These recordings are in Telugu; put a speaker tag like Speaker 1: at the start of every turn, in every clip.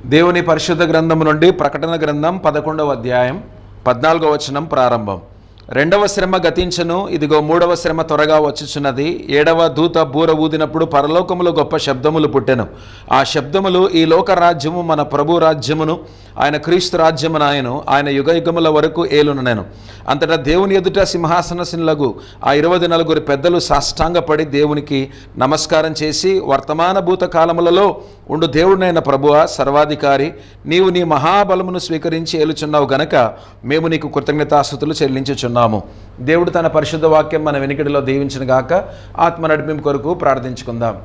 Speaker 1: దేవుని పరిశుద్ధ గ్రంథం నుండి ప్రకటన గ్రంథం పదకొండవ అధ్యాయం పద్నాలుగవ వచనం ప్రారంభం రెండవ శ్రమ గతించను ఇదిగో మూడవ శ్రమ త్వరగా వచ్చుచున్నది ఏడవ దూత బూర ఊదినప్పుడు పరలోకములో గొప్ప శబ్దములు పుట్టెను ఆ శబ్దములు ఈ లోక రాజ్యము మన ప్రభు రాజ్యమును ఆయన క్రీస్తు రాజ్యమును ఆయను ఆయన యుగ యుగముల వరకు ఏలుననెను అంతటా దేవుని ఎదుట సింహాసనశీనులకు ఆ ఇరవై నలుగురు పెద్దలు సాష్టాంగపడి దేవునికి నమస్కారం చేసి వర్తమాన భూత కాలములలో ఉండు దేవుడినైన ప్రభువ సర్వాధికారి నీవు నీ మహాబలమును స్వీకరించి ఏలుచున్నావు గనక మేము నీకు కృతజ్ఞతాస్థుతులు చెల్లించుచున్నాము దేవుడు తన పరిశుద్ధ వాక్యం మన వెనుకడిలో దీవించిన గాక ఆత్మ నడిపింపు కొరకు ప్రార్థించుకుందాం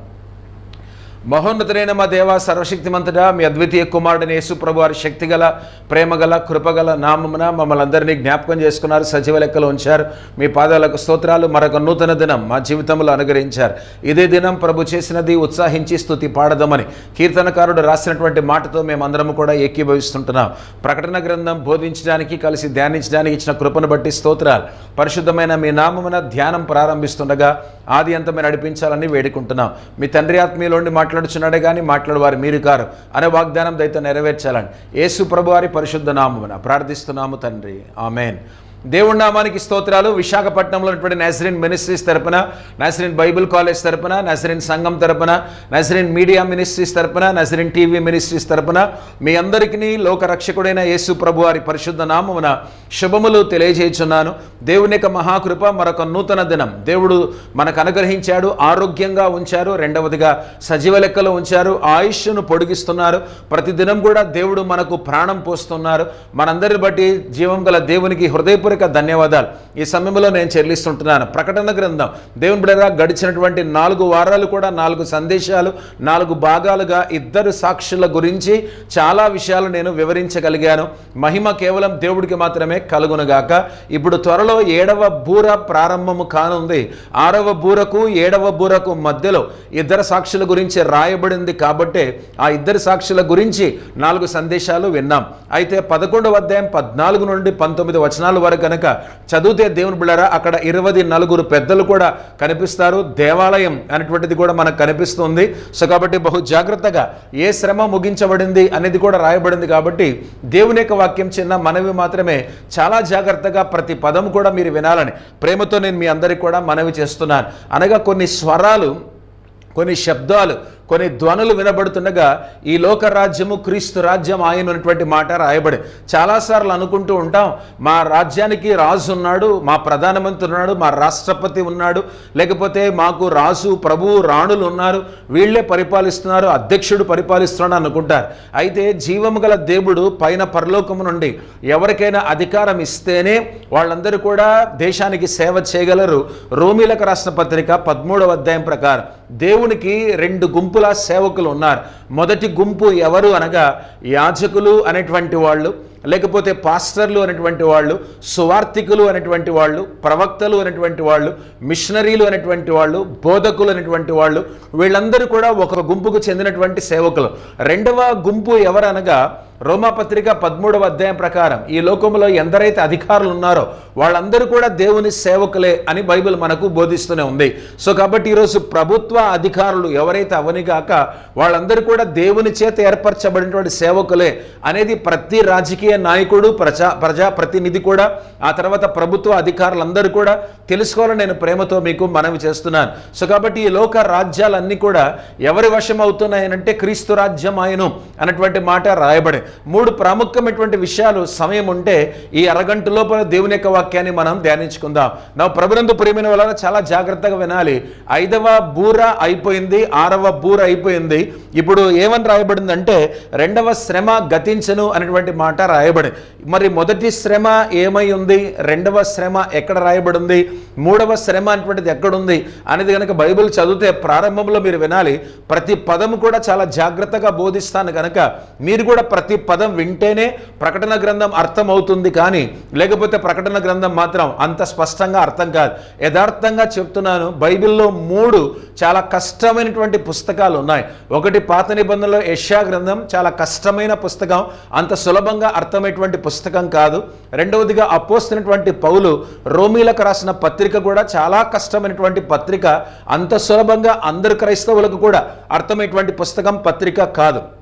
Speaker 1: మహోన్నతుడైన మా దేవ సర్వశక్తిమంతుడా మీ అద్వితీయ కుమారుడిని యేసు ప్రభు వారి శక్తిగల ప్రేమగల కృపగల నామమున మమ్మల్ని అందరినీ జ్ఞాపకం చేసుకున్నారు సజీవ లెక్కలో ఉంచారు మీ పాదాలకు స్తోత్రాలు మరొక నూతన దినం మా జీవితంలో అనుగ్రహించారు ఇదే దినం ప్రభు చేసినది ఉత్సాహించి స్థుతి పాడదామని కీర్తనకారుడు రాసినటువంటి మాటతో మేమందరం కూడా ఏకీభవిస్తుంటున్నాం ప్రకటన గ్రంథం బోధించడానికి కలిసి ధ్యానించడానికి ఇచ్చిన కృపను బట్టి స్తోత్రాలు పరిశుద్ధమైన మీ నామమున ధ్యానం ప్రారంభిస్తుండగా ఆది అంతమే నడిపించాలని వేడుకుంటున్నాం మీ తండ్రి ఆత్మీయులోండి మాట్లాడుచున్నాడే కానీ మాట్లాడవారు మీరు కారు అనే వాగ్దానం దయతో నెరవేర్చాలని యేసు ప్రభు వారి పరిశుద్ధ నామమున ప్రార్థిస్తున్నాము తండ్రి ఆమెన్ దేవుడి నామానికి స్తోత్రాలు విశాఖపట్నంలో ఉన్నటువంటి నజరిన్ మినిస్ట్రీస్ తరపున నజరిన్ బైబిల్ కాలేజ్ తరపున నజరిన్ సంఘం తరపున నజరిన్ మీడియా మినిస్ట్రీస్ తరపున నజరిన్ టీవీ మినిస్ట్రీస్ తరపున మీ అందరికీ లోక రక్షకుడైన యేసు ప్రభు వారి పరిశుద్ధ నామమున శుభములు తెలియజేయుచున్నాను దేవుని యొక్క మహాకృప మరొక నూతన దినం దేవుడు మనకు అనుగ్రహించాడు ఆరోగ్యంగా ఉంచారు రెండవదిగా సజీవ లెక్కలో ఉంచారు ఆయుష్ను పొడిగిస్తున్నారు ప్రతిదినం కూడా దేవుడు మనకు ప్రాణం పోస్తున్నారు మనందరిని బట్టి జీవం గల దేవునికి హృదయపూర్వక ధన్యవాదాలు ఈ సమయంలో నేను చెల్లిస్తుంటున్నాను ప్రకటన గ్రంథం దేవుని బిడ్డగా గడిచినటువంటి నాలుగు వారాలు కూడా నాలుగు సందేశాలు నాలుగు భాగాలుగా ఇద్దరు సాక్షుల గురించి చాలా విషయాలు నేను వివరించగలిగాను మహిమ కేవలం దేవుడికి మాత్రమే కలుగునుగాక ఇప్పుడు త్వరలో ఏడవ బూర ప్రారంభము కానుంది ఆరవ బూరకు ఏడవ బూరకు మధ్యలో ఇద్దరు సాక్షుల గురించి రాయబడింది కాబట్టే ఆ ఇద్దరు సాక్షుల గురించి నాలుగు సందేశాలు విన్నాం అయితే పదకొండవ అధ్యాయం పద్నాలుగు నుండి పంతొమ్మిది వచనాల వరకు కనుక చదివితే దేవుని బిళ్ళరా అక్కడ ఇరవై నలుగురు పెద్దలు కూడా కనిపిస్తారు దేవాలయం అనేటువంటిది కూడా మనకు కనిపిస్తుంది సో కాబట్టి బహు జాగ్రత్తగా ఏ శ్రమ ముగించబడింది అనేది కూడా రాయబడింది కాబట్టి దేవుని యొక్క వాక్యం చిన్న మనవి మాత్రమే చాలా జాగ్రత్తగా ప్రతి పదం కూడా మీరు వినాలని ప్రేమతో నేను మీ అందరికీ కూడా మనవి చేస్తున్నాను అనగా కొన్ని స్వరాలు కొన్ని శబ్దాలు కొన్ని ధ్వనులు వినబడుతుండగా ఈ లోక రాజ్యము క్రీస్తు రాజ్యం ఆయన ఉన్నటువంటి మాట రాయబడి చాలాసార్లు అనుకుంటూ ఉంటాం మా రాజ్యానికి రాజు ఉన్నాడు మా ప్రధానమంత్రి ఉన్నాడు మా రాష్ట్రపతి ఉన్నాడు లేకపోతే మాకు రాజు ప్రభువు రాణులు ఉన్నారు వీళ్ళే పరిపాలిస్తున్నారు అధ్యక్షుడు పరిపాలిస్తున్నాడు అనుకుంటారు అయితే జీవము గల దేవుడు పైన పరలోకము నుండి ఎవరికైనా అధికారం ఇస్తేనే వాళ్ళందరూ కూడా దేశానికి సేవ చేయగలరు రోమిలకు రాసిన పత్రిక పదమూడవ అధ్యాయం ప్రకారం దేవునికి రెండు గుంపుల సేవకులు ఉన్నారు మొదటి గుంపు ఎవరు అనగా యాజకులు అనేటువంటి వాళ్ళు లేకపోతే పాస్టర్లు అనేటువంటి వాళ్ళు సువార్థికులు అనేటువంటి వాళ్ళు ప్రవక్తలు అనేటువంటి వాళ్ళు మిషనరీలు అనేటువంటి వాళ్ళు బోధకులు అనేటువంటి వాళ్ళు వీళ్ళందరూ కూడా ఒక గుంపుకు చెందినటువంటి సేవకులు రెండవ గుంపు ఎవరనగా రోమాపత్రిక పదమూడవ అధ్యాయం ప్రకారం ఈ లోకంలో ఎందరైతే అధికారులు ఉన్నారో వాళ్ళందరూ కూడా దేవుని సేవకులే అని బైబిల్ మనకు బోధిస్తూనే ఉంది సో కాబట్టి ఈరోజు ప్రభుత్వ అధికారులు ఎవరైతే అవనిగాక వాళ్ళందరూ కూడా దేవుని చేత ఏర్పరచబడినటువంటి సేవకులే అనేది ప్రతి రాజకీయ నాయకుడు ప్రజా ప్రజా ప్రతినిధి కూడా ఆ తర్వాత ప్రభుత్వ అధికారులందరూ కూడా తెలుసుకోవాలని నేను ప్రేమతో మీకు మనవి చేస్తున్నాను సో కాబట్టి ఈ లోక రాజ్యాలన్నీ కూడా ఎవరి వశం అవుతున్నాయనంటే క్రీస్తు రాజ్యం ఆయను అన్నటువంటి మాట రాయబడి మూడు ప్రాముఖ్యమైనటువంటి విషయాలు సమయం ఉంటే ఈ అరగంట లోపల దేవుని యొక్క వాక్యాన్ని మనం ధ్యానించుకుందాం నా ప్రభునందు ప్రేమైన వలన చాలా జాగ్రత్తగా వినాలి ఐదవ బూర అయిపోయింది ఆరవ బూర అయిపోయింది ఇప్పుడు ఏమని రాయబడిందంటే రెండవ శ్రమ గతించను అనేటువంటి మాట రాయబడి మరి మొదటి శ్రమ ఏమై ఉంది రెండవ శ్రమ ఎక్కడ రాయబడింది మూడవ శ్రమ అనేటువంటిది ఎక్కడుంది అనేది కనుక బైబిల్ చదివితే ప్రారంభంలో మీరు వినాలి ప్రతి పదము కూడా చాలా జాగ్రత్తగా బోధిస్తాను కనుక మీరు కూడా ప్రతి పదం వింటేనే ప్రకటన గ్రంథం అర్థం అవుతుంది కానీ లేకపోతే ప్రకటన గ్రంథం మాత్రం అంత స్పష్టంగా అర్థం కాదు యథార్థంగా చెప్తున్నాను బైబిల్లో మూడు చాలా కష్టమైనటువంటి పుస్తకాలు ఉన్నాయి ఒకటి పాత నిబంధనలో యష్యా గ్రంథం చాలా కష్టమైన పుస్తకం అంత సులభంగా అర్థమయ్యేటువంటి పుస్తకం కాదు రెండవదిగా అపోస్తున్నటువంటి పౌలు రోమీలకు రాసిన పత్రిక కూడా చాలా కష్టమైనటువంటి పత్రిక అంత సులభంగా అందరు క్రైస్తవులకు కూడా అర్థమయ్యేటువంటి పుస్తకం పత్రిక కాదు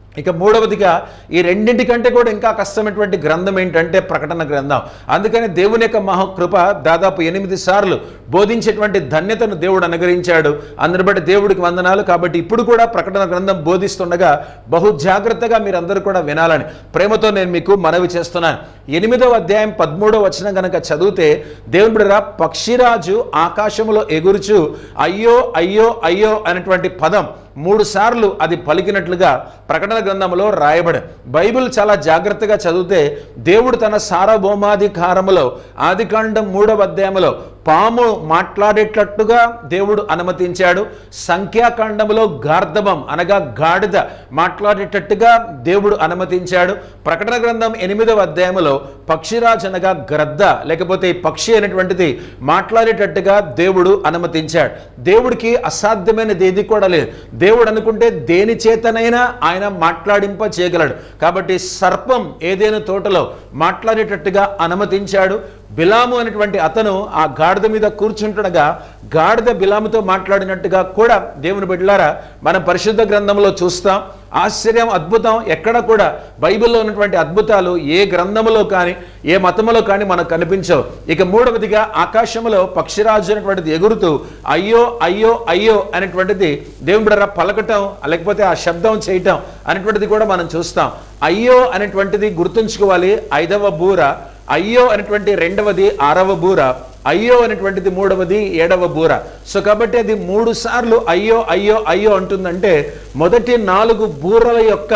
Speaker 1: ఇక మూడవదిగా ఈ రెండింటికంటే కూడా ఇంకా కష్టమైనటువంటి గ్రంథం ఏంటంటే ప్రకటన గ్రంథం అందుకని దేవుని యొక్క మహాకృప దాదాపు ఎనిమిది సార్లు బోధించేటువంటి ధన్యతను దేవుడు అనుగ్రహించాడు అందుని బట్టి దేవుడికి వందనాలు కాబట్టి ఇప్పుడు కూడా ప్రకటన గ్రంథం బోధిస్తుండగా బహు జాగ్రత్తగా మీరందరూ కూడా వినాలని ప్రేమతో నేను మీకు మనవి చేస్తున్నాను ఎనిమిదవ అధ్యాయం పదమూడవ వచనం కనుక చదివితే దేవుని బిడ్డరా పక్షిరాజు ఆకాశములో ఎగురుచు అయ్యో అయ్యో అయ్యో అనేటువంటి పదం మూడు సార్లు అది పలికినట్లుగా ప్రకటన గ్రంథంలో రాయబడి బైబిల్ చాలా జాగ్రత్తగా చదివితే దేవుడు తన సార్వభౌమాధికారములో ఆదికాండం మూడవ అధ్యాయంలో పాము మాట్లాడేటట్టుగా దేవుడు అనుమతించాడు సంఖ్యాకాండములో గార్ధబం అనగా గాడిద మాట్లాడేటట్టుగా దేవుడు అనుమతించాడు ప్రకటన గ్రంథం ఎనిమిదవ అధ్యాయంలో పక్షిరాజు అనగా గ్రద్ద లేకపోతే ఈ పక్షి అనేటువంటిది మాట్లాడేటట్టుగా దేవుడు అనుమతించాడు దేవుడికి అసాధ్యమైనది ఏది కూడా లేదు దేవుడు అనుకుంటే దేని చేతనైనా ఆయన మాట్లాడింప చేయగలడు కాబట్టి సర్పం ఏదైనా తోటలో మాట్లాడేటట్టుగా అనుమతించాడు బిలాము అనేటువంటి అతను ఆ గాడిద మీద కూర్చుంటుండగా గాడిద బిలాముతో మాట్లాడినట్టుగా కూడా దేవుని బిడ్డలారా మనం పరిశుద్ధ గ్రంథంలో చూస్తాం ఆశ్చర్యం అద్భుతం ఎక్కడ కూడా బైబిల్లో ఉన్నటువంటి అద్భుతాలు ఏ గ్రంథములో కానీ ఏ మతములో కానీ మనకు కనిపించవు ఇక మూడవదిగా ఆకాశంలో పక్షిరాజు అనేటువంటిది ఎగురుతూ అయ్యో అయ్యో అయ్యో అనేటువంటిది దేవుని బిడ్డరా పలకటం లేకపోతే ఆ శబ్దం చేయటం అనేటువంటిది కూడా మనం చూస్తాం అయ్యో అనేటువంటిది గుర్తుంచుకోవాలి ఐదవ బూర అయ్యో అనేటువంటి రెండవది ఆరవ బూర అయ్యో అనేటువంటిది మూడవది ఏడవ బూర సో కాబట్టి అది మూడు సార్లు అయ్యో అయ్యో అయ్యో అంటుందంటే మొదటి నాలుగు బూరల యొక్క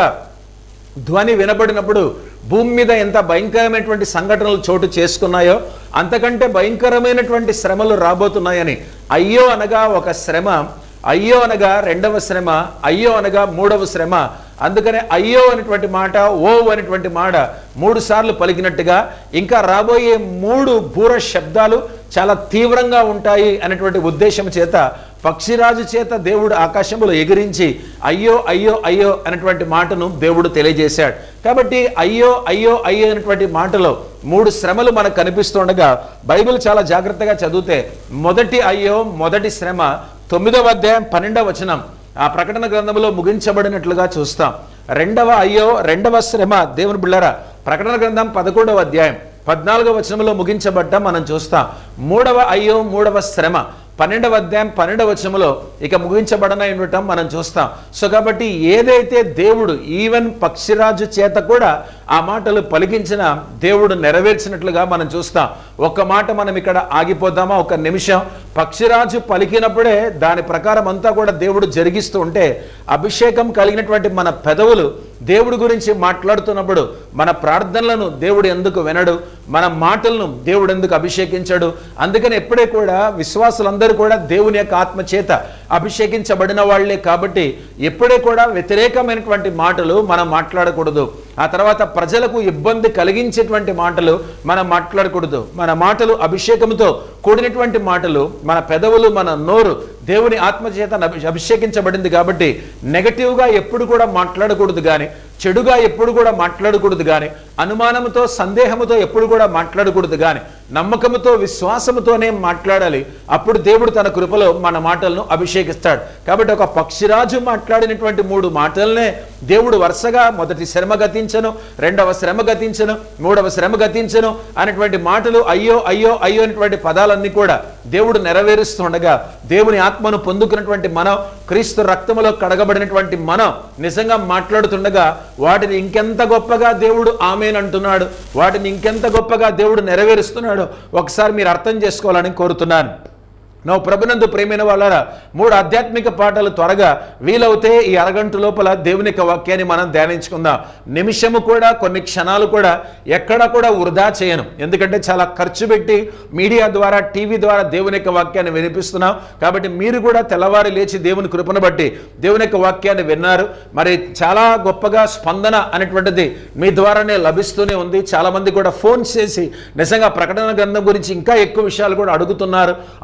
Speaker 1: ధ్వని వినబడినప్పుడు భూమి మీద ఎంత భయంకరమైనటువంటి సంఘటనలు చోటు చేసుకున్నాయో అంతకంటే భయంకరమైనటువంటి శ్రమలు రాబోతున్నాయని అయ్యో అనగా ఒక శ్రమ అయ్యో అనగా రెండవ శ్రమ అయ్యో అనగా మూడవ శ్రమ అందుకనే అయ్యో అనేటువంటి మాట ఓ అనేటువంటి మాట మూడు సార్లు పలికినట్టుగా ఇంకా రాబోయే మూడు బూర శబ్దాలు చాలా తీవ్రంగా ఉంటాయి అనేటువంటి ఉద్దేశం చేత పక్షిరాజు చేత దేవుడు ఆకాశంలో ఎగిరించి అయ్యో అయ్యో అయ్యో అనేటువంటి మాటను దేవుడు తెలియజేశాడు కాబట్టి అయ్యో అయ్యో అయ్యో అనేటువంటి మాటలో మూడు శ్రమలు మనకు కనిపిస్తుండగా బైబిల్ చాలా జాగ్రత్తగా చదివితే మొదటి అయ్యో మొదటి శ్రమ తొమ్మిదవ అధ్యాయం పన్నెండవ వచనం ఆ ప్రకటన గ్రంథంలో ముగించబడినట్లుగా చూస్తాం రెండవ అయ్యో రెండవ శ్రమ దేవుని బిళ్ళరా ప్రకటన గ్రంథం పదకొండవ అధ్యాయం పద్నాలుగవ వచనంలో ముగించబడ్డ మనం చూస్తాం మూడవ అయ్యో మూడవ శ్రమ పన్నెండవ అధ్యాయం పన్నెండవ వచనంలో ఇక ముగించబడనై ఉండటం మనం చూస్తాం సో కాబట్టి ఏదైతే దేవుడు ఈవెన్ పక్షిరాజు చేత కూడా ఆ మాటలు పలికించిన దేవుడు నెరవేర్చినట్లుగా మనం చూస్తాం ఒక్క మాట మనం ఇక్కడ ఆగిపోదామా ఒక నిమిషం పక్షిరాజు పలికినప్పుడే దాని ప్రకారం అంతా కూడా దేవుడు జరిగిస్తూ ఉంటే అభిషేకం కలిగినటువంటి మన పెదవులు దేవుడి గురించి మాట్లాడుతున్నప్పుడు మన ప్రార్థనలను దేవుడు ఎందుకు వినడు మన మాటలను దేవుడు ఎందుకు అభిషేకించడు అందుకని ఎప్పుడే కూడా విశ్వాసులందరూ కూడా దేవుని యొక్క ఆత్మ చేత అభిషేకించబడిన వాళ్ళే కాబట్టి ఎప్పుడే కూడా వ్యతిరేకమైనటువంటి మాటలు మనం మాట్లాడకూడదు ఆ తర్వాత ప్రజలకు ఇబ్బంది కలిగించేటువంటి మాటలు మనం మాట్లాడకూడదు మన మాటలు అభిషేకంతో కూడినటువంటి మాటలు మన పెదవులు మన నోరు దేవుని ఆత్మ చేత అభి- అభిషేకించబడింది కాబట్టి నెగటివ్గా ఎప్పుడు కూడా మాట్లాడకూడదు కానీ చెడుగా ఎప్పుడు కూడా మాట్లాడకూడదు కానీ అనుమానంతో సందేహముతో ఎప్పుడు కూడా మాట్లాడకూడదు కానీ నమ్మకముతో విశ్వాసముతోనే మాట్లాడాలి అప్పుడు దేవుడు తన కృపలో మన మాటలను అభిషేకిస్తాడు కాబట్టి ఒక పక్షిరాజు మాట్లాడినటువంటి మూడు మాటలనే దేవుడు వరుసగా మొదటి శ్రమ గతించను రెండవ శ్రమ గతించను మూడవ శ్రమ గతించను అనేటువంటి మాటలు అయ్యో అయ్యో అయ్యో అనేటువంటి పదాలన్నీ కూడా దేవుడు నెరవేరుస్తుండగా దేవుని ఆత్మను పొందుకున్నటువంటి మనం క్రీస్తు రక్తములో కడగబడినటువంటి మనం నిజంగా మాట్లాడుతుండగా వాటిని ఇంకెంత గొప్పగా దేవుడు ఆమెనంటున్నాడు వాటిని ఇంకెంత గొప్పగా దేవుడు నెరవేరుస్తున్నాడు ఒకసారి మీరు అర్థం చేసుకోవాలని కోరుతున్నాను నా ప్రభునందు ప్రేమైన వాళ్ళారా మూడు ఆధ్యాత్మిక పాటలు త్వరగా వీలవుతే ఈ అరగంట లోపల దేవుని యొక్క వాక్యాన్ని మనం ధ్యానించుకుందాం నిమిషము కూడా కొన్ని క్షణాలు కూడా ఎక్కడ కూడా వృధా చేయను ఎందుకంటే చాలా ఖర్చు పెట్టి మీడియా ద్వారా టీవీ ద్వారా దేవుని యొక్క వాక్యాన్ని వినిపిస్తున్నాం కాబట్టి మీరు కూడా తెల్లవారి లేచి దేవుని కృపను బట్టి దేవుని యొక్క వాక్యాన్ని విన్నారు మరి చాలా గొప్పగా స్పందన అనేటువంటిది మీ ద్వారానే లభిస్తూనే ఉంది చాలా మంది కూడా ఫోన్ చేసి నిజంగా ప్రకటన గ్రంథం గురించి ఇంకా ఎక్కువ విషయాలు కూడా అడుగుతున్నారు అందుని బట్టి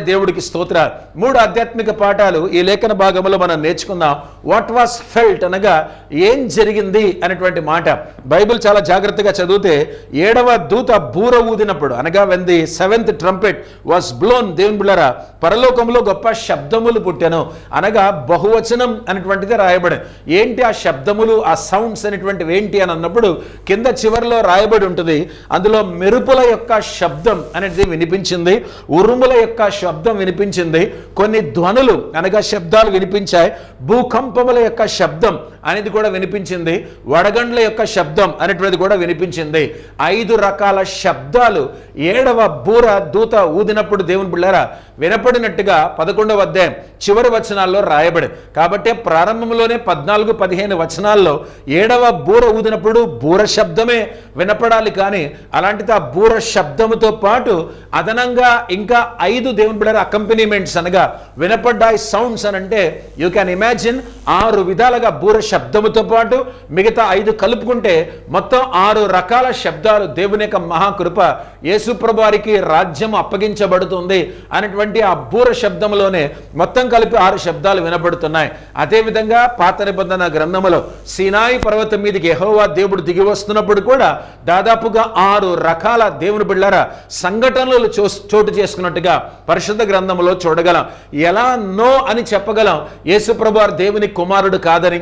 Speaker 1: దేవుడికి స్తోత్ర మూడు ఆధ్యాత్మిక పాఠాలు ఈ లేఖన భాగంలో మనం నేర్చుకుందాం వాట్ వాస్ ఫెల్ట్ అనగా ఏం జరిగింది అనేటువంటి మాట బైబిల్ చాలా జాగ్రత్తగా చదివితే ఏడవ దూత బూర ఊదినప్పుడు అనగా when the seventh trumpet was blown దేవుని బిళ్ళరా పరలోకంలో గొప్ప శబ్దములు పుట్టాను అనగా బహువచనం అనేటువంటిది రాయబడి ఏంటి ఆ శబ్దములు ఆ సౌండ్స్ అనేటువంటివి ఏంటి అని అన్నప్పుడు కింద చివరిలో రాయబడి ఉంటుంది అందులో మెరుపుల యొక్క శబ్దం అనేది వినిపించింది ఉరుముల యొక్క శబ్దం వినిపించింది కొన్ని ధ్వనులు అనగా శబ్దాలు వినిపించాయి భూకంపముల యొక్క శబ్దం అనేది కూడా వినిపించింది వడగండ్ల యొక్క శబ్దం అనేటువంటిది కూడా వినిపించింది ఐదు రకాల శబ్దాలు ఏడవ బూర దూత ఊదినప్పుడు దేవుని బిళ్ళారా వినపడినట్టుగా పదకొండవ అధ్యాయం చివరి వచనాల్లో రాయబడి కాబట్టి ప్రారంభంలోనే పద్నాలుగు పదిహేను వచనాల్లో ఏడవ బూర ఊదినప్పుడు బూర శబ్దమే వినపడాలి కానీ అలాంటిది ఆ బూర శబ్దముతో పాటు అదనంగా ఇంకా ఐదు దేవుని బిడ్డల అకంపెనీమెంట్స్ అనగా వినపడ్డాయి సౌండ్స్ అని అంటే యూ క్యాన్ ఇమాజిన్ ఆరు విధాలుగా బూర శబ్దముతో పాటు మిగతా ఐదు కలుపుకుంటే మొత్తం ఆరు రకాల శబ్దాలు దేవుని యొక్క మహాకృప యేసుప్రభు వారికి రాజ్యం అప్పగించబడుతుంది అనేటువంటి ఆ బూర శబ్దంలోనే మొత్తం కలిపి ఆరు శబ్దాలు వినబడుతున్నాయి అదేవిధంగా పాత నిబంధన గ్రంథములో సినాయి పర్వతం మీదకి యెహోవా దేవుడు దిగి వస్తున్నప్పుడు కూడా దాదాపుగా ఆరు రకాల దేవుని బిళ్ళారా సంఘటనలు చో చోటు చేసుకున్నట్టుగా పరిశుద్ధ గ్రంథంలో చూడగలం ఎలా నో అని చెప్పగలం యేసుప్రభు వారు దేవుని కుమారుడు కాదని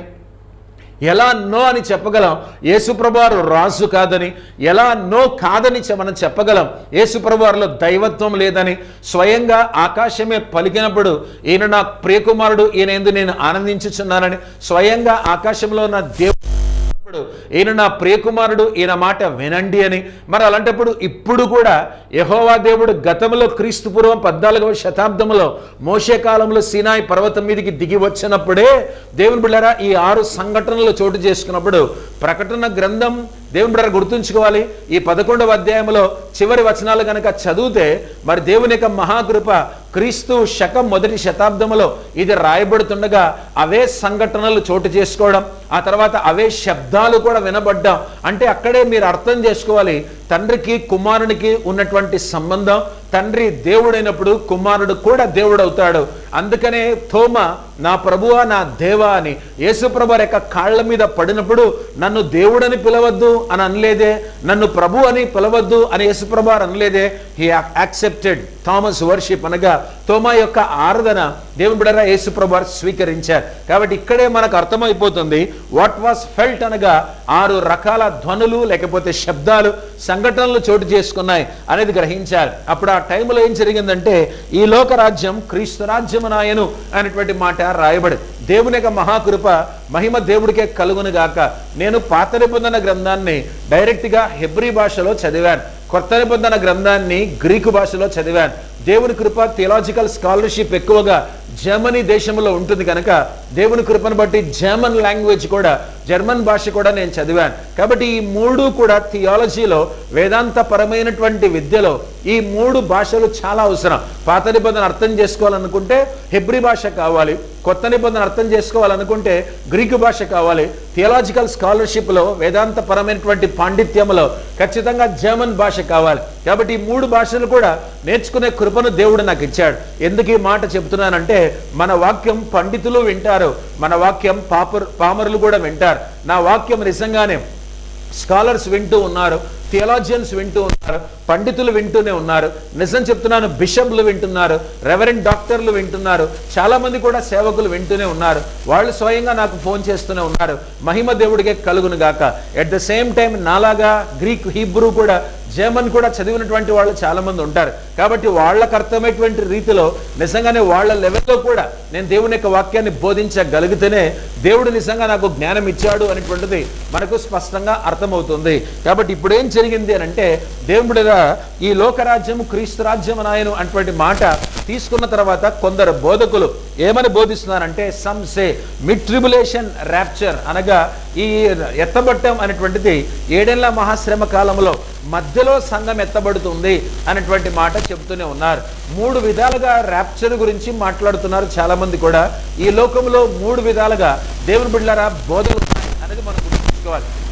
Speaker 1: ఎలా నో అని చెప్పగలం యేసుప్రభువారు రాజు కాదని ఎలా నో కాదని చె- మనం చెప్పగలం యేసుప్రభువారిలో దైవత్వం లేదని స్వయంగా ఆకాశమే పలికినప్పుడు ఈయన నా ప్రియకుమారుడు ఈయన ఎందు నేను ఆనందించుచున్నానని స్వయంగా ఆకాశంలో నా దేవుడు ఉన్నప్పుడు ఈయన నా ప్రియకుమారుడు ఈయన మాట వినండి అని మరి అలాంటప్పుడు ఇప్పుడు కూడా యహోవా దేవుడు గతంలో క్రీస్తు పూర్వం పద్నాలుగవ శతాబ్దంలో మోసే కాలంలో సీనాయి పర్వతం మీదకి దిగి వచ్చినప్పుడే దేవుని బిళ్ళరా ఈ ఆరు సంఘటనలు చోటు చేసుకున్నప్పుడు ప్రకటన గ్రంథం దేవుని బిడ్డ గుర్తుంచుకోవాలి ఈ పదకొండవ అధ్యాయంలో చివరి వచనాలు కనుక చదివితే మరి దేవుని యొక్క మహాకృప క్రీస్తు శకం మొదటి శతాబ్దంలో ఇది రాయబడుతుండగా అవే సంఘటనలు చోటు చేసుకోవడం ఆ తర్వాత అవే శబ్దాలు కూడా వినబడ్డం అంటే అక్కడే మీరు అర్థం చేసుకోవాలి తండ్రికి కుమారునికి ఉన్నటువంటి సంబంధం తండ్రి దేవుడైనప్పుడు కుమారుడు కూడా దేవుడు అవుతాడు అందుకనే థోమ నా ప్రభువా నా దేవా అని యేసుప్రభు యొక్క కాళ్ళ మీద పడినప్పుడు నన్ను దేవుడని పిలవద్దు అని అనలేదే నన్ను ప్రభు అని పిలవద్దు అని యేసుప్రభు వారు అనలేదే హీ యాక్సెప్టెడ్ థామస్ వర్షిప్ అనగా తోమా యొక్క ఆరాధన దేవుని బిడరా యేసుప్రభు వారు స్వీకరించారు కాబట్టి ఇక్కడే మనకు అర్థమైపోతుంది వాట్ వాస్ ఫెల్ట్ అనగా ఆరు రకాల ధ్వనులు లేకపోతే శబ్దాలు సంఘటనలు చోటు చేసుకున్నాయి అనేది గ్రహించారు అప్పుడు ఆ టైంలో ఏం జరిగిందంటే ఈ లోక రాజ్యం క్రీస్తు రాజ్యము నాయను అనేటువంటి మాట రాయబడి దేవుని యొక్క మహాకృప మహిమ దేవుడికే కలుగును గాక నేను పాత నిబంధన గ్రంథాన్ని డైరెక్ట్గా హెబ్రీ భాషలో చదివాను కొత్త నిబంధన గ్రంథాన్ని గ్రీకు భాషలో చదివాను దేవుని కృప థియలాజికల్ స్కాలర్షిప్ ఎక్కువగా జర్మనీ దేశంలో ఉంటుంది కనుక దేవుని కృపను బట్టి జర్మన్ లాంగ్వేజ్ కూడా జర్మన్ భాష కూడా నేను చదివాను కాబట్టి ఈ మూడు కూడా థియాలజీలో వేదాంత పరమైనటువంటి విద్యలో ఈ మూడు భాషలు చాలా అవసరం పాత నిబంధన అర్థం చేసుకోవాలనుకుంటే హెబ్రి భాష కావాలి కొత్త నిబంధన అర్థం చేసుకోవాలనుకుంటే గ్రీకు భాష కావాలి థియలాజికల్ స్కాలర్షిప్లో వేదాంత పరమైనటువంటి పాండిత్యంలో ఖచ్చితంగా జర్మన్ భాష కావాలి కాబట్టి ఈ మూడు భాషలు కూడా నేర్చుకునే కృపను దేవుడు నాకు ఇచ్చాడు ఎందుకు ఈ మాట చెప్తున్నానంటే మన వాక్యం పండితులు వింటారు మన వాక్యం పాపర్ పామరులు కూడా వింటారు నా వాక్యం నిజంగానే స్కాలర్స్ వింటూ ఉన్నారు థియలాజియన్స్ వింటూ ఉన్నారు పండితులు వింటూనే ఉన్నారు నిజం చెప్తున్నాను బిషప్లు వింటున్నారు రెవరెంట్ డాక్టర్లు వింటున్నారు చాలా మంది కూడా సేవకులు వింటూనే ఉన్నారు వాళ్ళు స్వయంగా నాకు ఫోన్ చేస్తూనే ఉన్నారు మహిమ దేవుడికే కలుగును గాక ఎట్ ద సేమ్ టైం నాలాగా గ్రీక్ హీబ్రూ కూడా జర్మన్ కూడా చదివినటువంటి వాళ్ళు చాలా మంది ఉంటారు కాబట్టి వాళ్ళకు అర్థమైనటువంటి రీతిలో నిజంగానే వాళ్ళ లెవెల్లో కూడా నేను దేవుని యొక్క వాక్యాన్ని బోధించగలిగితేనే దేవుడు నిజంగా నాకు జ్ఞానం ఇచ్చాడు అనేటువంటిది మనకు స్పష్టంగా అర్థమవుతుంది కాబట్టి ఇప్పుడు ఏం జరిగింది అని అంటే దేవుడిగా ఈ లోకరాజ్యము క్రీస్తు రాజ్యం నాయను అటువంటి మాట తీసుకున్న తర్వాత కొందరు బోధకులు ఏమని బోధిస్తున్నారంటే some say mid tribulation rapture అనగా ఈ ఎత్తబట్టం అనేటువంటిది ఏడేళ్ల మహాశ్రమ కాలంలో మధ్యలో సంఘం ఎత్తబడుతుంది అనేటువంటి మాట చెబుతూనే ఉన్నారు మూడు విధాలుగా ర్యాప్చర్ గురించి మాట్లాడుతున్నారు చాలా మంది కూడా ఈ లోకంలో మూడు విధాలుగా దేవుని బిడ్డలారా బోధలు ఉన్నాయి అనేది మనం గుర్తుంచుకోవాలి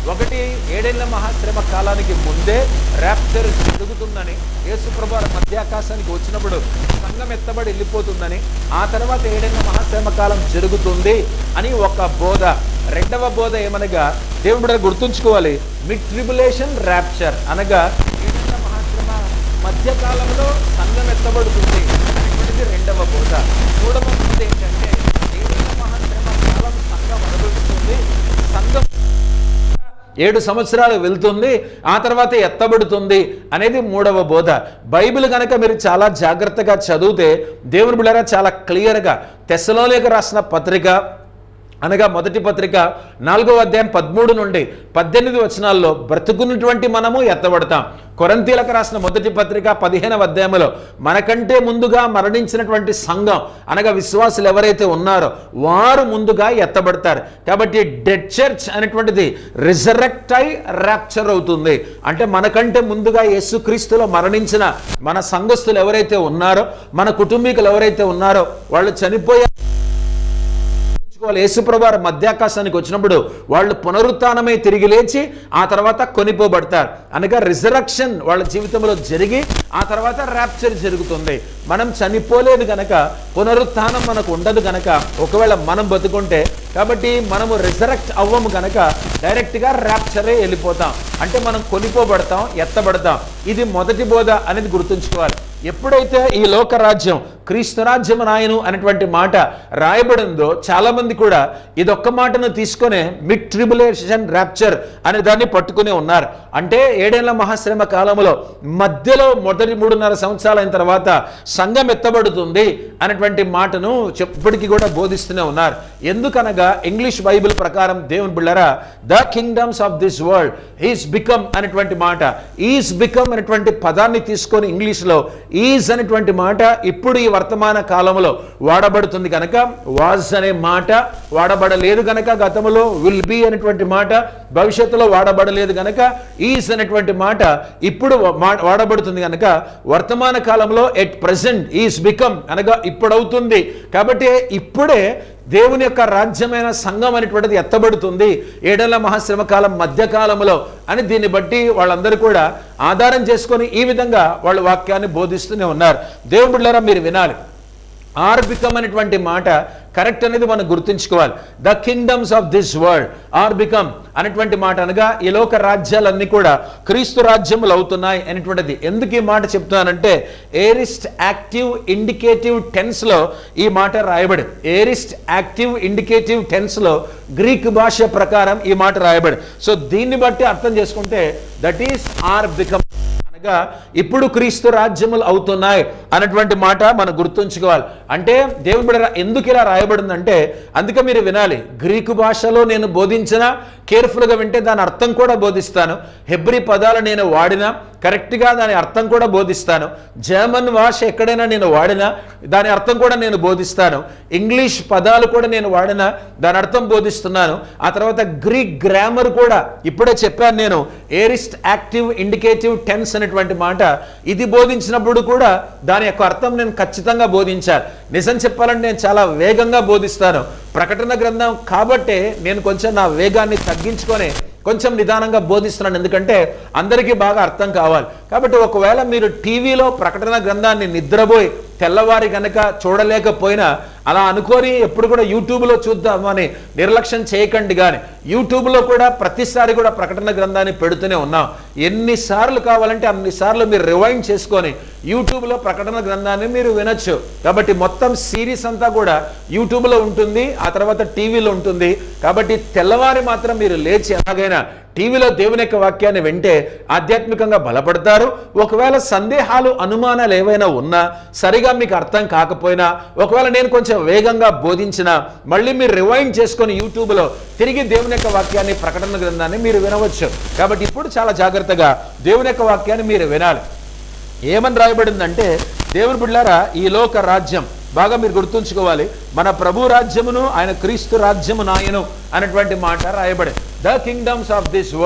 Speaker 1: ఒకటి ఏడేళ్ల మహాశ్రమ కాలానికి ముందే ర్యాప్చర్ జరుగుతుందని యేసుప్రభు మధ్యాకాశానికి వచ్చినప్పుడు సంఘం ఎత్తబడి వెళ్ళిపోతుందని ఆ తర్వాత ఏడేళ్ల మహాశ్రమ కాలం జరుగుతుంది అని ఒక బోధ రెండవ బోధ ఏమనగా దేవుడు కూడా గుర్తుంచుకోవాలి మిడ్ ట్రిబులేషన్ ర్యాప్చర్ అనగా ఏడేళ్ల మహాశ్రమ మధ్యకాలంలో సంఘం ఎత్తబడుతుంది అనేటువంటిది రెండవ బోధ మూడవ బోధ ఏంటంటే ఏడేళ్ల మహాశ్రమ కాలం సంఘం అనుభవిస్తుంది సంఘం ఏడు సంవత్సరాలు వెళ్తుంది ఆ తర్వాత ఎత్తబడుతుంది అనేది మూడవ బోధ బైబిల్ కనుక మీరు చాలా జాగ్రత్తగా చదివితే దేవుని బిళ్ళారా చాలా క్లియర్గా తెస్సలోలేక రాసిన పత్రిక అనగా మొదటి పత్రిక నాలుగో అధ్యాయం పదమూడు నుండి పద్దెనిమిది వచనాల్లో బ్రతుకున్నటువంటి మనము ఎత్తబడతాం కొరంతీలకు రాసిన మొదటి పత్రిక పదిహేనవ అధ్యాయంలో మనకంటే ముందుగా మరణించినటువంటి సంఘం అనగా విశ్వాసులు ఎవరైతే ఉన్నారో వారు ముందుగా ఎత్తబడతారు కాబట్టి డెడ్ చర్చ్ అనేటువంటిది రిజరెక్ట్ అయి ర్యాప్చర్ అవుతుంది అంటే మనకంటే ముందుగా యేసుక్రీస్తులో మరణించిన మన సంఘస్థులు ఎవరైతే ఉన్నారో మన కుటుంబీకులు ఎవరైతే ఉన్నారో వాళ్ళు చనిపోయే గుర్తుంచుకోవాలి యేసుప్రభు మధ్యాకాశానికి వచ్చినప్పుడు వాళ్ళు పునరుత్నమై తిరిగి లేచి ఆ తర్వాత కొనిపోబడతారు అనగా రిజరక్షన్ వాళ్ళ జీవితంలో జరిగి ఆ తర్వాత ర్యాప్చర్ జరుగుతుంది మనం చనిపోలేదు గనక పునరుత్థానం మనకు ఉండదు గనక ఒకవేళ మనం బతుకుంటే కాబట్టి మనము రిజరక్ట్ అవ్వము గనక డైరెక్ట్గా ర్యాప్చరే వెళ్ళిపోతాం అంటే మనం కొనిపోబడతాం ఎత్తబడతాం ఇది మొదటి బోధ అనేది గుర్తుంచుకోవాలి ఎప్పుడైతే ఈ లోక రాజ్యం క్రీస్తు రాజ్యం నాయను అనేటువంటి మాట రాయబడిందో చాలా మంది కూడా ఇదొక్క మాటను తీసుకొని మిడ్ ట్రిబులేషన్ ర్యాప్చర్ అనే దాన్ని పట్టుకుని ఉన్నారు అంటే ఏడేళ్ల మహాశ్రమ కాలంలో మధ్యలో మొదటి మూడున్నర సంవత్సరాలు అయిన తర్వాత సంఘం ఎత్తబడుతుంది అనేటువంటి మాటను ఎప్పటికీ కూడా బోధిస్తూనే ఉన్నారు ఎందుకనగా ఇంగ్లీష్ బైబిల్ ప్రకారం దేవుని బిళ్ళరా the kingdoms of this world is become అనేటువంటి మాట ఈజ్ బికమ్ అనేటువంటి పదాన్ని తీసుకొని ఇంగ్లీష్లో ఈజ్ అనేటువంటి మాట ఇప్పుడు ఈ వర్తమాన కాలంలో వాడబడుతుంది కనుక వాజ్ అనే మాట వాడబడలేదు గనక గతంలో విల్ బి అనేటువంటి మాట భవిష్యత్తులో వాడబడలేదు గనక ఈజ్ అనేటువంటి మాట ఇప్పుడు వా- వాడబడుతుంది కనుక వర్తమాన కాలంలో ఎట్ ప్రజెంట్ ఈజ్ బికమ్ అనగా ఇప్పుడవుతుంది కాబట్టి ఇప్పుడే దేవుని యొక్క రాజ్యమైన సంఘం అనేటువంటిది ఎత్తబడుతుంది ఏడేళ్ల మహాశ్రమ కాలం మధ్యకాలంలో అని దీన్ని బట్టి వాళ్ళందరూ కూడా ఆధారం చేసుకొని ఈ విధంగా వాళ్ళు వాక్యాన్ని బోధిస్తూనే ఉన్నారు దేవుని బిడ్డలారా మీరు వినాలి ఆర్ బికమ్ అనేటువంటి మాట కరెక్ట్ అనేది మనం గుర్తుంచుకోవాలి the kingdoms of this world are become అనేటువంటి మాట అనగా ఈ లోక రాజ్యాలన్నీ కూడా క్రీస్తు రాజ్యములు అవుతున్నాయి అనేటువంటిది ఎందుకు ఈ మాట చెప్తున్నానంటే ఏరిస్ట్ యాక్టివ్ ఇండికేటివ్ టెన్స్లో ఈ మాట రాయబడి ఏరిస్ట్ యాక్టివ్ ఇండికేటివ్ టెన్స్లో గ్రీక్ భాష ప్రకారం ఈ మాట రాయబడి సో దీన్ని బట్టి అర్థం చేసుకుంటే దట్ ఈస్ ఆర్ బికమ్ అనగా ఇప్పుడు క్రీస్తు రాజ్యములు అవుతున్నాయి అన్నటువంటి మాట మనం గుర్తుంచుకోవాలి అంటే దేవుని బిడ్డ ఎందుకు ఇలా రాయబడిందంటే అందుకే మీరు వినాలి గ్రీకు భాషలో నేను బోధించిన కేర్ఫుల్గా వింటే దాని అర్థం కూడా బోధిస్తాను హెబ్రి పదాలు నేను వాడినా కరెక్ట్గా దాని అర్థం కూడా బోధిస్తాను జర్మన్ భాష ఎక్కడైనా నేను వాడినా దాని అర్థం కూడా నేను బోధిస్తాను ఇంగ్లీష్ పదాలు కూడా నేను వాడినా దాని అర్థం బోధిస్తున్నాను ఆ తర్వాత గ్రీక్ గ్రామర్ కూడా ఇప్పుడే చెప్పాను నేను ఏరిస్ట్ యాక్టివ్ ఇండికేటివ్ టెన్స్ అనేటువంటి మాట ఇది బోధించినప్పుడు కూడా దాని యొక్క అర్థం నేను ఖచ్చితంగా బోధించాను నిజం చెప్పాలంటే నేను చాలా వేగంగా బోధిస్తాను ప్రకటన గ్రంథం కాబట్టే నేను కొంచెం నా వేగాన్ని తగ్గించుకొని కొంచెం నిదానంగా బోధిస్తున్నాను ఎందుకంటే అందరికీ బాగా అర్థం కావాలి కాబట్టి ఒకవేళ మీరు టీవీలో ప్రకటన గ్రంథాన్ని నిద్రపోయి తెల్లవారి గనక చూడలేకపోయినా అలా అనుకొని ఎప్పుడు కూడా యూట్యూబ్లో చూద్దామని నిర్లక్ష్యం చేయకండి కానీ యూట్యూబ్లో కూడా ప్రతిసారి కూడా ప్రకటన గ్రంథాన్ని పెడుతూనే ఉన్నాం ఎన్నిసార్లు కావాలంటే అన్నిసార్లు మీరు రివైండ్ చేసుకొని యూట్యూబ్లో ప్రకటన గ్రంథాన్ని మీరు వినొచ్చు కాబట్టి మొత్తం సిరీస్ అంతా కూడా యూట్యూబ్లో ఉంటుంది ఆ తర్వాత టీవీలో ఉంటుంది కాబట్టి తెల్లవారి మాత్రం మీరు లేచి ఎలాగైనా టీవీలో దేవుని యొక్క వాక్యాన్ని వింటే ఆధ్యాత్మికంగా బలపడతారు ఒకవేళ సందేహాలు అనుమానాలు ఏవైనా ఉన్నా సరిగా మీకు అర్థం కాకపోయినా ఒకవేళ నేను కొంచెం వేగంగా బోధించినా మళ్ళీ మీరు రివైండ్ చేసుకొని యూట్యూబ్లో తిరిగి దేవుని యొక్క వాక్యాన్ని ప్రకటన గ్రంథాన్ని మీరు వినవచ్చు కాబట్టి ఇప్పుడు చాలా జాగ్రత్తగా దేవుని యొక్క వాక్యాన్ని మీరు వినాలి ఏమని రాయబడిందంటే దేవుని బిడ్డారా ఈ లోక రాజ్యం బాగా మీరు గుర్తుంచుకోవాలి మన ప్రభు రాజ్యమును ఆయన క్రీస్తు రాజ్యము నాయను అనేటువంటి మాట రాయబడి the kingdoms of this world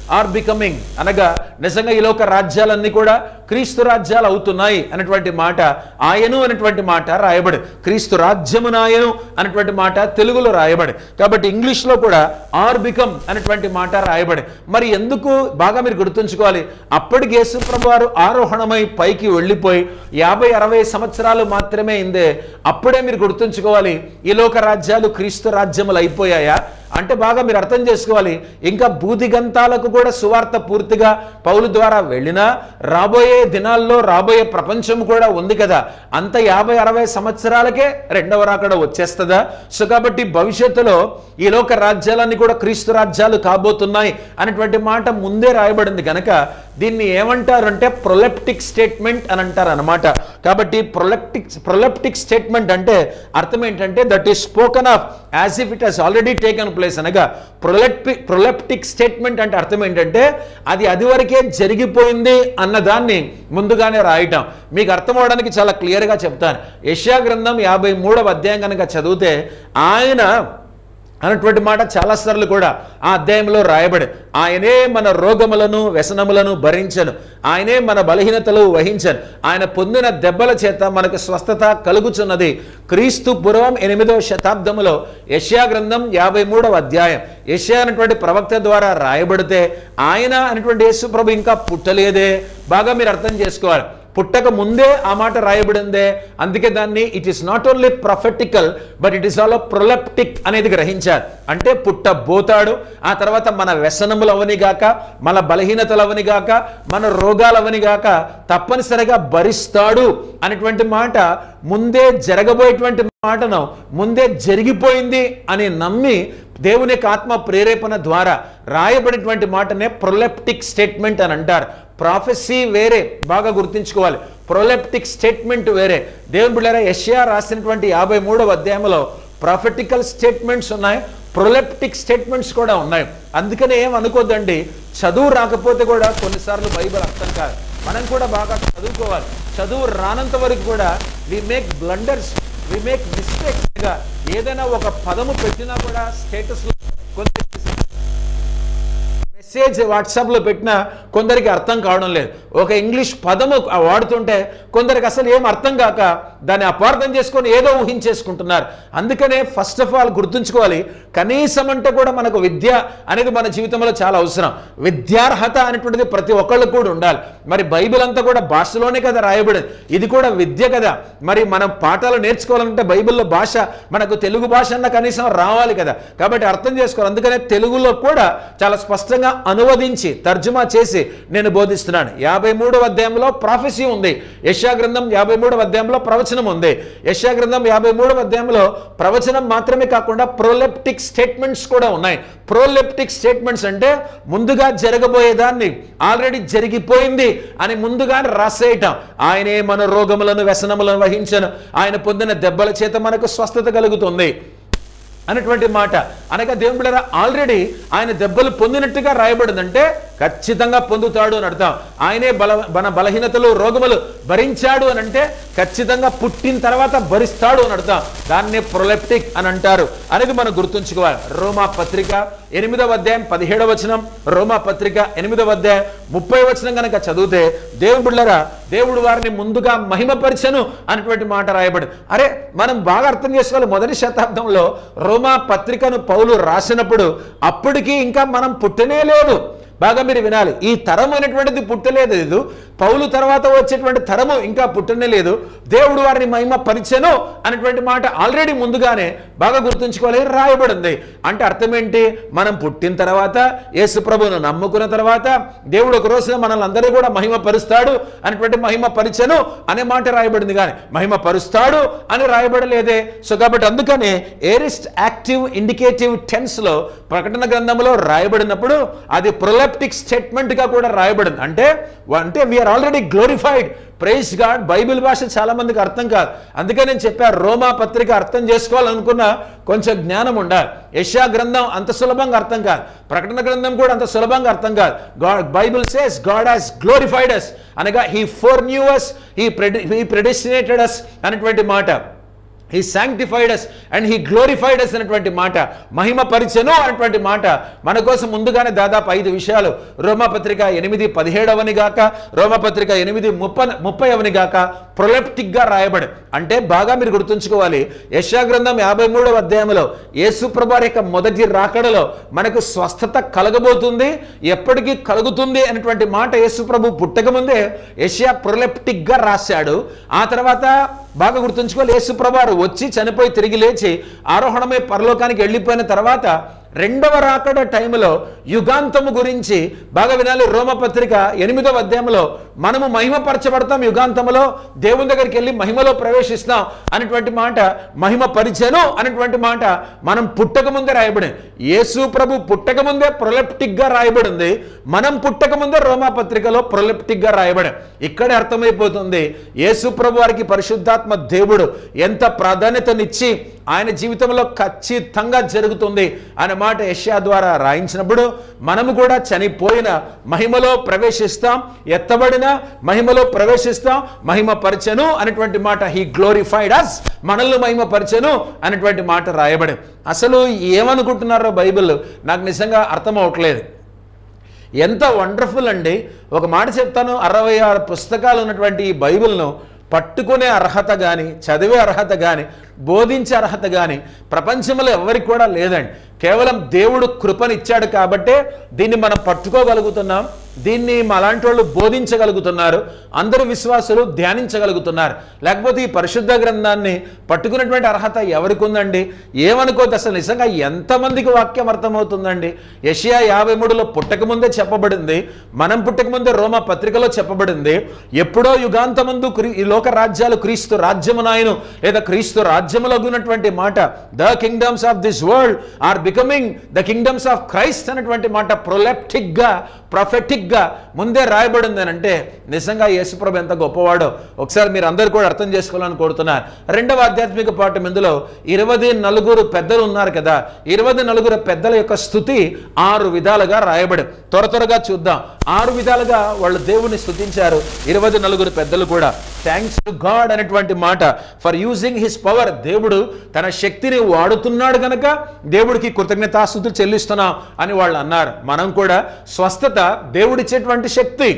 Speaker 1: are becoming అనగా నిజంగా ఈ లోక రాజ్యాలన్నీ కూడా క్రీస్తు రాజ్యాలు అవుతున్నాయి అనేటువంటి మాట ఆయను అనేటువంటి మాట రాయబడి క్రీస్తు రాజ్యమునాయను అనేటువంటి మాట తెలుగులో రాయబడి కాబట్టి ఇంగ్లీష్లో కూడా ఆర్ బికమ్ అనేటువంటి మాట రాయబడి మరి ఎందుకు బాగా మీరు గుర్తుంచుకోవాలి అప్పటికి యేసుప్రభు వారు ఆరోహణమై పైకి వెళ్ళిపోయి యాభై అరవై సంవత్సరాలు మాత్రమే ఇందే అప్పుడే మీరు గుర్తుంచుకోవాలి ఈ లోక రాజ్యాలు క్రీస్తు రాజ్యములు అయిపోయాయా అంటే బాగా మీరు అర్థం చేసుకోవాలి ఇంకా భూదిగంతాలకు కూడా సువార్త పూర్తిగా పౌలు ద్వారా వెళ్ళినా రాబోయే దినాల్లో రాబోయే ప్రపంచం కూడా ఉంది కదా అంత యాభై అరవై సంవత్సరాలకే రెండవ రాకడ వచ్చేస్తుందా సో కాబట్టి భవిష్యత్తులో ఈ లోక రాజ్యాలన్నీ కూడా క్రీస్తు రాజ్యాలు కాబోతున్నాయి అనేటువంటి మాట ముందే రాయబడింది కనుక దీన్ని ఏమంటారంటే ప్రొలెప్టిక్ స్టేట్మెంట్ అని అంటారు అనమాట కాబట్టి ప్రొలెప్టిక్ ప్రొలెప్టిక్ స్టేట్మెంట్ అంటే అర్థం ఏంటంటే that is spoken of as if it has already taken place అనగా ప్రొలెప్టిక్ ప్రొలెప్టిక్ స్టేట్మెంట్ అంటే అర్థం ఏంటంటే అది అది వరకే జరిగిపోయింది అన్న దాన్ని ముందుగానే రాయటం మీకు అర్థం అవడానికి చాలా క్లియర్గా చెప్తాను యష్యా గ్రంథం యాభై మూడవ అధ్యాయం కనుక చదివితే ఆయన అన్నటువంటి మాట చాలాసార్లు కూడా ఆ అధ్యాయంలో రాయబడి ఆయనే మన రోగములను వ్యసనములను భరించను ఆయనే మన బలహీనతలు వహించను ఆయన పొందిన దెబ్బల చేత మనకు స్వస్థత కలుగుచున్నది క్రీస్తు పూర్వం ఎనిమిదవ శతాబ్దములో యష్యా గ్రంథం యాభై మూడవ అధ్యాయం యష్యా అనేటువంటి ప్రవక్త ద్వారా రాయబడితే ఆయన అనేటువంటి యేసు ప్రభు ఇంకా పుట్టలేదే బాగా మీరు అర్థం చేసుకోవాలి పుట్టక ముందే ఆ మాట రాయబడిందే అందుకే దాన్ని it is not only prophetical but it is all proleptic అనేది గ్రహించారు అంటే పుట్టబోతాడు ఆ తర్వాత మన వ్యసనములు అవని గాక మన బలహీనతలు అవని గాక మన రోగాలు అవని గాక తప్పనిసరిగా భరిస్తాడు అనేటువంటి మాట ముందే జరగబోయేటువంటి మాటను ముందే జరిగిపోయింది అని నమ్మి దేవుని యొక్క ఆత్మ ప్రేరేపణ ద్వారా రాయబడినటువంటి మాటనే ప్రొలెప్టిక్ స్టేట్మెంట్ అని అంటారు ప్రాఫెసీ వేరే బాగా గుర్తుంచుకోవాలి ప్రొలెప్టిక్ స్టేట్మెంట్ వేరే దేవుని బిళ్ళారా యష్యా రాసినటువంటి యాభై మూడవ అధ్యాయంలో ప్రాఫెటికల్ స్టేట్మెంట్స్ ఉన్నాయి ప్రొలెప్టిక్ స్టేట్మెంట్స్ కూడా ఉన్నాయి అందుకనే ఏం అనుకోద్దండి చదువు రాకపోతే కూడా కొన్నిసార్లు బైబిల్ అర్థం కాదు మనం కూడా బాగా చదువుకోవాలి చదువు రానంత వరకు కూడా we make blunders we make mistakes ఏదైనా ఒక పదము పెట్టినా కూడా స్టేటస్లో కొంత మెసేజ్ వాట్సాప్లో పెట్టినా కొందరికి అర్థం కావడం లేదు ఒక ఇంగ్లీష్ పదము వాడుతుంటే కొందరికి అసలు ఏం అర్థం కాక దాన్ని అపార్థం చేసుకొని ఏదో ఊహించేసుకుంటున్నారు అందుకనే ఫస్ట్ ఆఫ్ ఆల్ గుర్తుంచుకోవాలి కనీసం అంటే కూడా మనకు విద్య అనేది మన జీవితంలో చాలా అవసరం విద్యార్హత అనేటువంటిది ప్రతి ఒక్కళ్ళకు కూడా ఉండాలి మరి బైబిల్ అంతా కూడా భాషలోనే కదా రాయబడింది ఇది కూడా విద్య కదా మరి మనం పాఠాలు నేర్చుకోవాలంటే బైబిల్లో భాష మనకు తెలుగు భాష అన్న కనీసం రావాలి కదా కాబట్టి అర్థం చేసుకోవాలి అందుకనే తెలుగులో కూడా చాలా స్పష్టంగా అనువదించి తర్జుమా చేసి నేను బోధిస్తున్నాను యాభై మూడవ అధ్యాయంలో ప్రాఫెసీ ఉంది యశా గ్రంథం యాభై మూడవ అధ్యాయంలో ప్రవచనం ఉంది యశా గ్రంథం యాభై మూడవ అధ్యాయంలో ప్రవచనం మాత్రమే కాకుండా ప్రోలెప్టిక్ స్టేట్మెంట్స్ కూడా ఉన్నాయి ప్రోలెప్టిక్ స్టేట్మెంట్స్ అంటే ముందుగా జరగబోయేదాన్ని ఆల్రెడీ జరిగిపోయింది అని ముందుగానే రాసేయటం ఆయనే మన రోగములను వ్యసనములను వహించను ఆయన పొందిన దెబ్బల చేత మనకు స్వస్థత కలుగుతుంది అనేటువంటి మాట అనగా దేవుని బిడ్డరా ఆల్రెడీ ఆయన దెబ్బలు పొందినట్టుగా రాయబడిందంటే ఖచ్చితంగా పొందుతాడు అని అర్థం ఆయనే బల మన బలహీనతలు రోగములు భరించాడు అని అంటే ఖచ్చితంగా పుట్టిన తర్వాత భరిస్తాడు అని అర్థం దాన్నే ప్రొలెప్టిక్ అని అంటారు అనేది మనం గుర్తుంచుకోవాలి రోమా పత్రిక ఎనిమిదవ అధ్యాయం పదిహేడవ వచనం రోమా పత్రిక ఎనిమిదవ అధ్యాయం ముప్పై వచనం కనుక చదివితే దేవుడు బిళ్ళరా దేవుడు వారిని ముందుగా మహిమపరిచను అనేటువంటి మాట రాయబడి అరే మనం బాగా అర్థం చేసుకోవాలి మొదటి శతాబ్దంలో రోమా పత్రికను పౌలు రాసినప్పుడు అప్పటికి ఇంకా మనం పుట్టనే లేదు బాగా మీరు వినాలి ఈ తరం అనేటువంటిది పుట్టలేదు లేదు పౌలు తర్వాత వచ్చేటువంటి తరము ఇంకా పుట్టనే లేదు దేవుడు వారిని మహిమ పరిచను అనేటువంటి మాట ఆల్రెడీ ముందుగానే బాగా గుర్తుంచుకోవాలి రాయబడింది అంటే అర్థం ఏంటి మనం పుట్టిన తర్వాత యేసు ప్రభువును నమ్ముకున్న తర్వాత దేవుడు ఒక రోజున మనల్ని అందరూ కూడా మహిమ పరుస్తాడు అనేటువంటి మహిమ పరిచను అనే మాట రాయబడింది కానీ మహిమ పరుస్తాడు అని రాయబడలేదే సో కాబట్టి అందుకనే ఏరిస్ట్ యాక్టివ్ ఇండికేటివ్ టెన్స్లో ప్రకటన గ్రంథంలో రాయబడినప్పుడు అది ప్రొలెప్టిక్ స్టేట్మెంట్గా కూడా రాయబడింది అంటే అంటే we are already glorified praise God Bible భాష చాలా మందికి అర్థం కాదు అందుకే నేను చెప్పాను రోమా పత్రిక అర్థం చేసుకోవాలనుకున్న కొంచెం జ్ఞానం ఉండాలి యశా గ్రంథం అంత సులభంగా అర్థం కాదు ప్రకటన గ్రంథం కూడా అంత సులభంగా అర్థం కాదు God Bible says God has glorified us అనగా he foreknew us he he predestinated us అనేటువంటి మాట he sanctified us and he glorified us అనేటువంటి మాట మహిమ పరిచను అనేటువంటి మాట మన కోసం ముందుగానే దాదాపు ఐదు విషయాలు రోమపత్రిక ఎనిమిది పదిహేడవని గాక రోమపత్రిక ఎనిమిది ముప్ప ముప్పై అవని గాక ప్రొలెప్టిక్గా రాయబడి అంటే బాగా మీరు గుర్తుంచుకోవాలి యశా గ్రంథం యాభై మూడవ అధ్యాయంలో యేసుప్రభు యొక్క మొదటి రాకడలో మనకు స్వస్థత కలగబోతుంది ఎప్పటికీ కలుగుతుంది అనేటువంటి మాట యేసుప్రభు పుట్టకముందే యశా ప్రొలెప్టిక్గా రాశాడు ఆ తర్వాత బాగా గుర్తుంచుకోవాలి యేసుప్రభు వచ్చి చనిపోయి తిరిగి లేచి ఆరోహణమై పరలోకానికి వెళ్ళిపోయిన తర్వాత రెండవ రాకడ టైంలో యుగాంతము గురించి బాగా వినాలి రోమపత్రిక ఎనిమిదవ అధ్యాయంలో మనము మహిమపరచబడతాం యుగాంతములో దేవుని దగ్గరికి వెళ్ళి మహిమలో ప్రవేశిస్తాం అనేటువంటి మాట మహిమ పరిచను అనేటువంటి మాట మనం పుట్టక ముందే రాయబడింది యేసు ప్రభు పుట్టక ముందే ప్రొలెప్టిక్గా రాయబడింది మనం పుట్టక ముందే రోమాపత్రికలో ప్రొలెప్టిక్గా రాయబడి ఇక్కడే అర్థమైపోతుంది యేసు ప్రభు వారికి పరిశుద్ధాత్మ దేవుడు ఎంత ప్రాధాన్యతనిచ్చి ఆయన జీవితంలో ఖచ్చితంగా జరుగుతుంది అనే మాట యష్యా ద్వారా రాయించినప్పుడు మనము కూడా చనిపోయిన మహిమలో ప్రవేశిస్తాం ఎత్తబడిన మహిమలో ప్రవేశిస్తాం మహిమ పరిచను అనేటువంటి మాట హీ గ్లోరిఫైడ్ అస్ మనల్ని మహిమ పరిచను అనేటువంటి మాట రాయబడి అసలు ఏమనుకుంటున్నారో బైబిల్ నాకు నిజంగా అర్థం అవట్లేదు ఎంత వండర్ఫుల్ అండి ఒక మాట చెప్తాను అరవై ఆరు పుస్తకాలు ఉన్నటువంటి ఈ బైబిల్ను పట్టుకునే అర్హత కానీ చదివే అర్హత కానీ బోధించే అర్హత కానీ ప్రపంచంలో ఎవరికి కూడా లేదండి కేవలం దేవుడు కృపనిచ్చాడు కాబట్టే దీన్ని మనం పట్టుకోగలుగుతున్నాం దీన్ని అలాంటి వాళ్ళు బోధించగలుగుతున్నారు అందరు విశ్వాసులు ధ్యానించగలుగుతున్నారు లేకపోతే ఈ పరిశుద్ధ గ్రంథాన్ని పట్టుకున్నటువంటి అర్హత ఎవరికి ఉందండి ఏమనుకోద్దు అసలు నిజంగా ఎంతమందికి వాక్యం అర్థమవుతుందండి యషియా యాభై మూడులో పుట్టకముందే చెప్పబడింది మనం పుట్టకముందే రోమా పత్రికలో చెప్పబడింది ఎప్పుడో యుగాంతమందు క్రీ ఈ లోక రాజ్యాలు క్రీస్తు రాజ్యమునాయను లేదా క్రీస్తు రాజ్యములో ఉన్నటువంటి మాట the kingdoms of this world are becoming the kingdoms of Christ అనేటువంటి మాట ప్రొలెప్టిక్గా ప్రొఫెటిక్గా ముందే రాయబడింది అని అంటే నిజంగా యేసుప్రభు ఎంత గొప్పవాడో ఒకసారి మీరు అందరు కూడా అర్థం చేసుకోవాలని కోరుతున్నారు రెండవ ఆధ్యాత్మిక పాఠం ఇందులో ఇరవై నలుగురు పెద్దలు ఉన్నారు కదా ఇరవై నలుగురు పెద్దల యొక్క స్థుతి ఆరు విధాలుగా రాయబడి త్వర త్వరగా చూద్దాం ఆరు విధాలుగా వాళ్ళు దేవుని స్థుతించారు ఇరవై నలుగురు పెద్దలు కూడా థ్యాంక్స్ టు గాడ్ అనేటువంటి మాట ఫర్ యూజింగ్ హిస్ పవర్ దేవుడు తన శక్తిని వాడుతున్నాడు గనక దేవుడికి కృతజ్ఞతాస్థుతులు చెల్లిస్తున్నాం అని వాళ్ళు అన్నారు మనం కూడా స్వస్థత దేవుడిచ్చేటువంటి శక్తి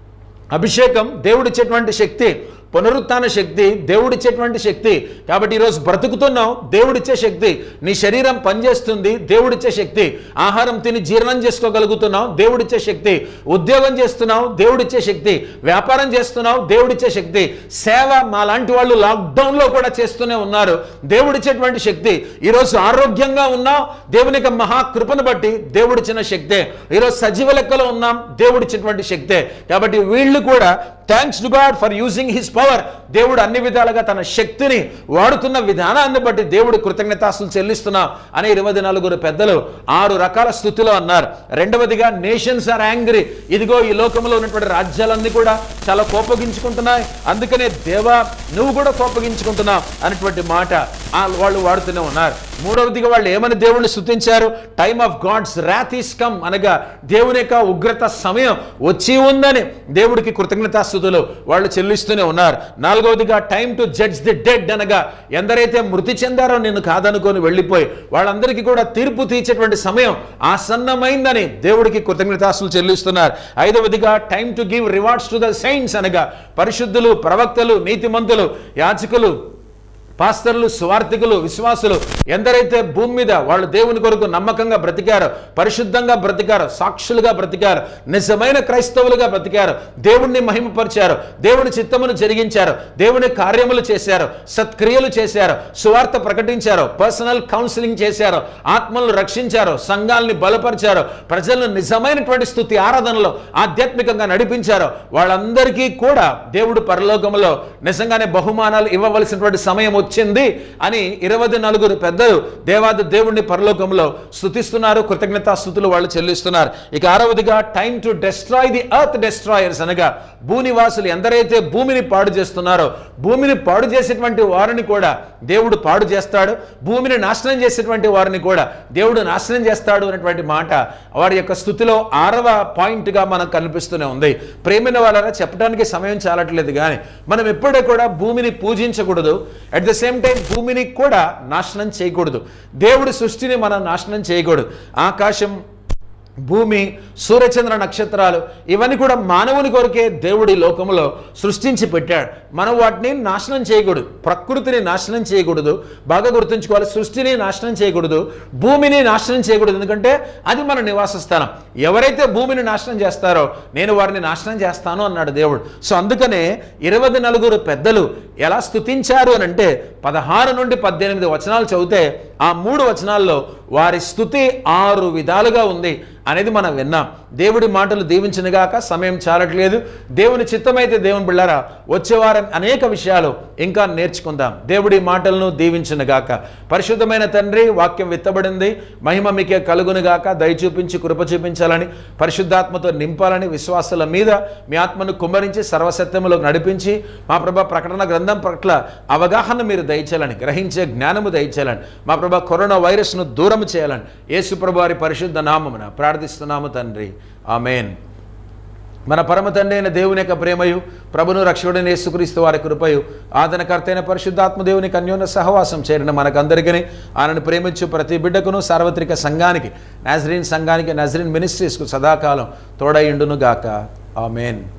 Speaker 1: అభిషేకం దేవుడిచ్చేటువంటి శక్తి పునరుత్థాన శక్తి దేవుడిచ్చేటువంటి శక్తి కాబట్టి ఈరోజు బ్రతుకుతున్నావు దేవుడిచ్చే శక్తి నీ శరీరం పనిచేస్తుంది దేవుడిచ్చే శక్తి ఆహారం తిని జీర్ణం చేసుకోగలుగుతున్నావు దేవుడిచ్చే శక్తి ఉద్యోగం చేస్తున్నావు దేవుడిచ్చే శక్తి వ్యాపారం చేస్తున్నావు దేవుడిచ్చే శక్తి సేవ మా లాంటి వాళ్ళు లాక్డౌన్లో కూడా చేస్తూనే ఉన్నారు దేవుడిచ్చేటువంటి శక్తి ఈరోజు ఆరోగ్యంగా ఉన్నాం దేవుని యొక్క మహాకృపను బట్టి దేవుడిచ్చిన శక్తే ఈరోజు సజీవ లెక్కలో ఉన్నాం దేవుడిచ్చినటువంటి శక్తే కాబట్టి వీళ్ళు కూడా thanks to God for using his power దేవుడు అన్ని విధాలుగా తన శక్తిని వాడుతున్న విధానాన్ని బట్టి దేవుడు కృతజ్ఞతాస్తులు చెల్లిస్తున్నాం అని ఇరవై నలుగురు పెద్దలు ఆరు రకాల స్థుతిలో అన్నారు రెండవదిగా నేషన్స్ ఆర్ యాంగ్రీ ఇదిగో ఈ లోకంలో ఉన్నటువంటి రాజ్యాలన్నీ కూడా చాలా కోపగించుకుంటున్నాయి అందుకనే దేవా నువ్వు కూడా కోపగించుకుంటున్నావు అనేటువంటి మాట ఆ వాళ్ళు వాడుతూనే ఉన్నారు మూడవదిగా వాళ్ళు ఏమని దేవుణ్ణి స్థుతించారు time of God's wrath is come అనగా దేవుని యొక్క ఉగ్రత సమయం వచ్చి ఉందని దేవుడికి కృతజ్ఞతాస్థుతులు వాళ్ళు చెల్లిస్తూనే ఉన్నారు నాలుగవదిగా time to judge the dead అనగా ఎందరైతే మృతి చెందారో నిన్ను కాదనుకొని వెళ్ళిపోయి వాళ్ళందరికీ కూడా తీర్పు తీర్చేటువంటి సమయం ఆసన్నమైందని దేవుడికి కృతజ్ఞతాస్తులు చెల్లిస్తున్నారు ఐదవదిగా time to give rewards to the saints అనగా పరిశుద్ధులు ప్రవక్తలు నీతిమంతులు యాచకులు పాస్తర్లు స్వార్థికులు విశ్వాసులు ఎందరైతే భూమి మీద వాళ్ళు దేవుని కొరకు నమ్మకంగా బ్రతికారో పరిశుద్ధంగా బ్రతికారో సాక్షులుగా బ్రతికారు నిజమైన క్రైస్తవులుగా బ్రతికారు దేవుణ్ణి మహిమపరిచారు దేవుని చిత్తమును జరిగించారు దేవుని కార్యములు చేశారు సత్క్రియలు చేశారు సువార్త ప్రకటించారు పర్సనల్ కౌన్సిలింగ్ చేశారు ఆత్మలను రక్షించారు సంఘాలని బలపరిచారు ప్రజలను నిజమైనటువంటి స్థుతి ఆరాధనలో ఆధ్యాత్మికంగా నడిపించారు వాళ్ళందరికీ కూడా దేవుడు పరలోకంలో నిజంగానే బహుమానాలు ఇవ్వవలసినటువంటి సమయం వచ్చింది అని ఇరవై నలుగురు పెద్దలు దేవాది దేవుణ్ణి పరలోకంలో స్థుతిస్తున్నారు కృతజ్ఞతాస్థుతులు వాళ్ళు చెల్లిస్తున్నారు ఇక ఆరవదిగా time to destroy the earth destroyers అనగా భూనివాసులు ఎందరైతే భూమిని పాడు చేస్తున్నారో భూమిని పాడు చేసేటువంటి వారిని కూడా దేవుడు పాడు చేస్తాడు భూమిని నాశనం చేసేటువంటి వారిని కూడా దేవుడు నాశనం చేస్తాడు అనేటువంటి మాట వారి యొక్క స్థుతిలో ఆరవ పాయింట్గా మనకు కనిపిస్తూనే ఉంది ప్రేమైన వాళ్ళరా చెప్పడానికి సమయం చాలట్లేదు కానీ మనం ఎప్పుడూ కూడా భూమిని పూజించకూడదు అట్ ద సేమ్ టైం భూమిని కూడా నాశనం చేయకూడదు దేవుడి సృష్టిని మనం నాశనం చేయకూడదు ఆకాశం భూమి సూర్యచంద్ర నక్షత్రాలు ఇవన్నీ కూడా మానవుని కొరకే దేవుడి లోకంలో సృష్టించి పెట్టాడు మనం వాటిని నాశనం చేయకూడదు ప్రకృతిని నాశనం చేయకూడదు బాగా గుర్తుంచుకోవాలి సృష్టిని నాశనం చేయకూడదు భూమిని నాశనం చేయకూడదు ఎందుకంటే అది మన నివాస స్థానం ఎవరైతే భూమిని నాశనం చేస్తారో నేను వారిని నాశనం చేస్తాను అన్నాడు దేవుడు సో అందుకనే ఇరవై నలుగురు పెద్దలు ఎలా స్తుతించారు అని అంటే పదహారు నుండి పద్దెనిమిది వచనాలు చదివితే ఆ మూడు వచనాల్లో వారి స్థుతి ఆరు విధాలుగా ఉంది అనేది మనం విన్నాం దేవుడి మాటలు దీవించినగాక సమయం చాలట్లేదు దేవుని చిత్తమైతే దేవుని బిళ్ళారా వచ్చేవారం అనేక విషయాలు ఇంకా నేర్చుకుందాం దేవుడి మాటలను దీవించినగాక పరిశుద్ధమైన తండ్రి వాక్యం విత్తబడింది మహిమ మీకే కలుగునుగాక దయ చూపించి కృప చూపించాలని పరిశుద్ధాత్మతో నింపాలని విశ్వాసాల మీద మీ ఆత్మను కుమ్మరించి సర్వసత్యములోకి నడిపించి మా ప్రభ ప్రకటన గ్రంథం పట్ల అవగాహన మీరు దయచేయాలని గ్రహించే జ్ఞానము దయచేయాలని మా ప్రభ కరోనా వైరస్ను దూరం చేయాలని యేసు ప్రభు వారి పరిశుద్ధ నామమున ప్రార్థిస్తున్నాము తండ్రి ఆమెన్ మన పరమ తండ్రి అయిన దేవుని యొక్క ప్రేమయు ప్రభును రక్షకుడైన యేసుక్రీస్తు వారి కృపయు ఆదనకర్త అయిన పరిశుద్ధాత్మ దేవుని అన్యోన్య సహవాసం చేరిన మనకందరికీ ఆయనను ప్రేమించు ప్రతి బిడ్డకును సార్వత్రిక సంఘానికి నజరీన్ సంఘానికి నజరీన్ మినిస్ట్రీస్కు సదాకాలం తోడయుండును గాక ఆమెన్